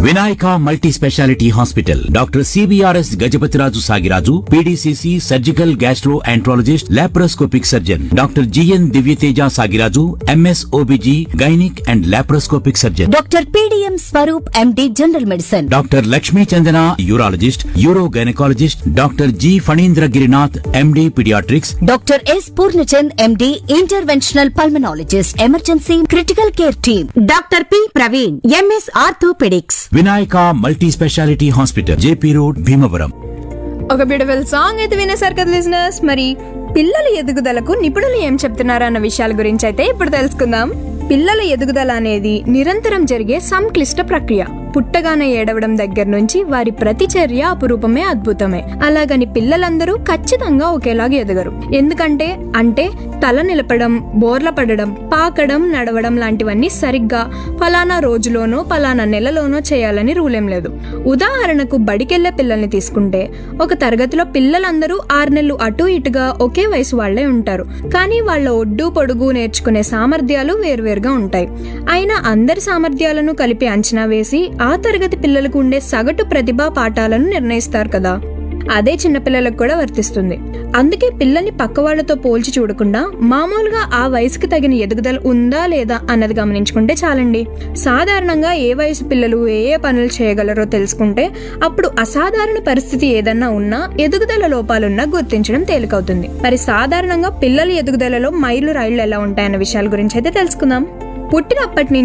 Vinayaka multi speciality hospital doctor CBRS Gajapathiraju Sagiraju PDCC surgical gastroenterologist laparoscopic surgeon doctor GN Divyateja Sagiraju MS OBG gynaec and laparoscopic surgeon doctor PDM Swaroop MD general medicine doctor Lakshmi Chandana urologist uro gynaecologist doctor G Phanindra Girinath MD paediatrics doctor S Purnachand MD interventional pulmonologist emergency critical care team doctor P Praveen MS orthopaedics Vinayaka multi speciality hospital JP road Bhimavaram ఒక beautiful song అయితే వినేసారు కదా listeners మరి పిల్లల ఎదుగుదలకు నిపుణులు ఏం చెప్తున్నారు అన్న విషయాల గురించి అయితే ఇప్పుడు తెలుసుకుందాం పిల్లల ఎదుగుదల అనేది నిరంతరం జరిగే సంక్లిష్ట ప్రక్రియ పుట్టగానే ఏడవడం దగ్గర నుంచి వారి ప్రతి చర్య అపురూపమే అద్భుతమే అలాగని పిల్లలందరూ ఖచ్చితంగా ఒకేలాగా ఎదగరు ఎందుకంటే అంటే తల నిలపడం బోర్ల పడడం పాకడం నడవడం లాంటివన్నీ సరిగ్గా ఫలానా రోజులోనో ఫలానా నెలలోనో చేయాలని రూలేం లేదు ఉదాహరణకు బడికెళ్లే పిల్లల్ని తీసుకుంటే ఒక తరగతిలో పిల్లలందరూ ఆరు నెలలు అటు ఇటుగా ఒకే వయసు వాళ్లే ఉంటారు కానీ వాళ్ళ ఒడ్డు పొడుగు నేర్చుకునే సామర్థ్యాలు వేర్వేరుగా ఉంటాయి అయినా అందరి సామర్థ్యాలను కలిపి అంచనా వేసి ఆ తరగతి పిల్లలకు ఉండే సగటు ప్రతిభా పాఠాలను నిర్ణయిస్తారు కదా అదే చిన్నపిల్లలకు కూడా వర్తిస్తుంది అందుకే పిల్లల్ని పక్క వాళ్ళతో పోల్చి చూడకుండా మామూలుగా ఆ వయసుకి తగిన ఎదుగుదల ఉందా లేదా అన్నది గమనించుకుంటే చాలండి సాధారణంగా ఏ వయసు పిల్లలు ఏ ఏ పనులు చేయగలరో తెలుసుకుంటే అప్పుడు అసాధారణ పరిస్థితి ఏదన్నా ఉన్నా ఎదుగుదల లోపాలున్నా గుర్తించడం తేలికవుతుంది మరి సాధారణంగా పిల్లల ఎదుగుదలలో మైలు రైళ్లు ఎలా ఉంటాయన్న విషయాల గురించి అయితే తెలుసుకుందాం పుట్టినప్పటి నుంచి